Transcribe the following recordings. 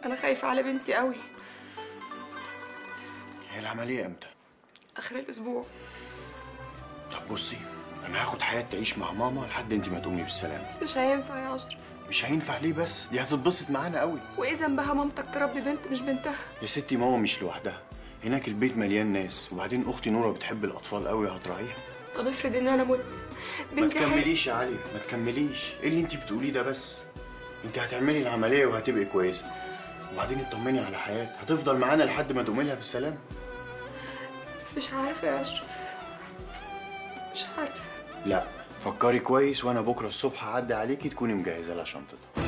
انا خايفه على بنتي قوي هي العمليه امتى اخر الاسبوع طب بصي انا هاخد حياه تعيش مع ماما لحد انت ما تقومي بالسلامه مش هينفع يا اشرف مش هينفع ليه بس دي هتتبسط معانا قوي وايه ذنبها مامتك تربي بنت مش بنتها يا ستي ماما مش لوحدها هناك البيت مليان ناس وبعدين اختي نوره بتحب الاطفال قوي هتراعيها طب افرض ان انا مت ما بنتي هي- تكمليش يا علي ما تكمليش ايه اللي انت بتقوليه ده بس انت هتعملي العمليه وهتبقي كويسه وبعدين اطمني على حياه هتفضل معانا لحد ما تقومي لها بالسلامه مش عارفه يا اشرف مش عارفه لا فكري كويس وانا بكره الصبح هعدي عليكي تكوني مجهزه لها شنطتها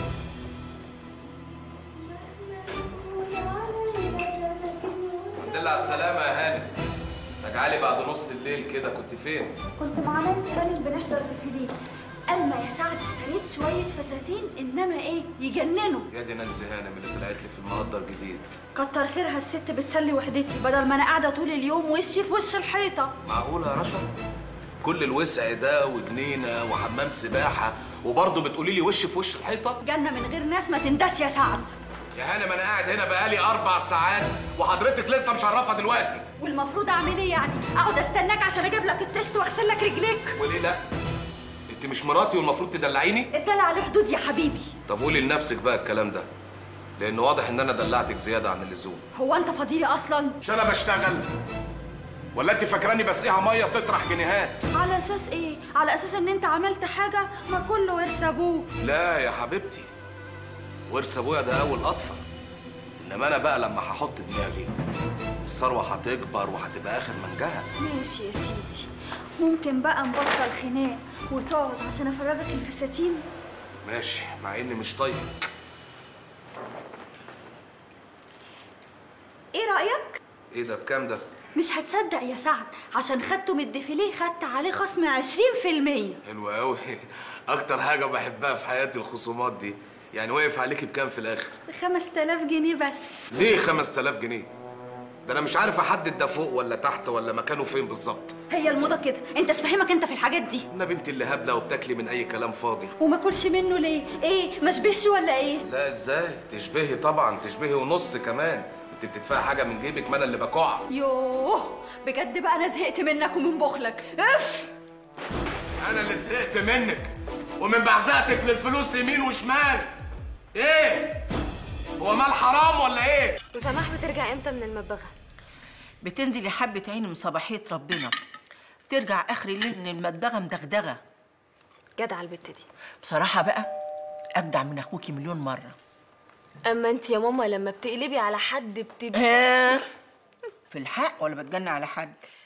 الحمد لله على السلامة يا هاني راجعالي بعد نص الليل كده كنت فين؟ كنت مع نانسي هانم بنحضر الفيديو ألما يا سعد اشتريت شوية فساتين إنما إيه يجننوا يا دي نانسي هانم اللي طلعت لي في المقدر جديد كتر خيرها الست بتسلي وحدتي بدل ما أنا قاعدة طول اليوم وشي في وش الحيطة معقولة يا رشا؟ كل الوسع ده وجنينة وحمام سباحة وبرضه بتقولي لي وش في وش الحيطة؟ جنة من غير ناس ما تندس يا سعد يا هانم أنا قاعد هنا بقالي أربع ساعات وحضرتك لسه مشرفة دلوقتي والمفروض أعمل إيه يعني؟ أقعد أستناك عشان أجيب لك التشت وأغسل لك رجليك وليه لأ؟ أنت مش مراتي والمفروض تدلعيني؟ الدلع له حدود يا حبيبي طب قولي لنفسك بقى الكلام ده لأن واضح إن أنا دلعتك زيادة عن اللزوم هو أنت فضيلي أصلا؟ مش أنا بشتغل ولا أنت فاكراني بسقيها مية تطرح جنيهات؟ على أساس إيه؟ على أساس إن أنت عملت حاجة ما كله ورث أبوه لا يا حبيبتي ورث ابويا ده اول اطفال انما انا بقى لما هحط دماغي الثروه هتكبر وهتبقى اخر منجها ماشي يا سيدي ممكن بقى نبطل خناق وتقعد عشان افرجك الفساتين ماشي مع اني مش طيب ايه رايك ايه ده بكام ده مش هتصدق يا سعد عشان خدته من الديفيليه خدت عليه خصم 20% حلو قوي اكتر حاجه بحبها في حياتي الخصومات دي يعني وقف عليكي بكام في الاخر ب 5000 جنيه بس ليه 5000 جنيه ده انا مش عارف احدد ده فوق ولا تحت ولا مكانه فين بالظبط هي الموضه كده انت مش فاهمك انت في الحاجات دي انا بنتي اللي هبله وبتاكلي من اي كلام فاضي وما كلش منه ليه ايه ما شبهش ولا ايه لا ازاي تشبهي طبعا تشبهي ونص كمان انت بتدفعي حاجه من جيبك ما انا اللي بكوع يوه بجد بقى انا زهقت منك ومن بخلك اف انا اللي زهقت منك ومن بعزقتك للفلوس يمين وشمال ايه هو مال حرام ولا ايه وسماح بترجع امتى من المبغى بتنزلي حبة عين من صباحية ربنا ترجع آخر الليل من المدبغة مدغدغة جدع البت دي بصراحة بقى أجدع من أخوكي مليون مرة اما انت يا ماما لما بتقلبي على حد بتبقي آه. في الحق ولا بتجنى على حد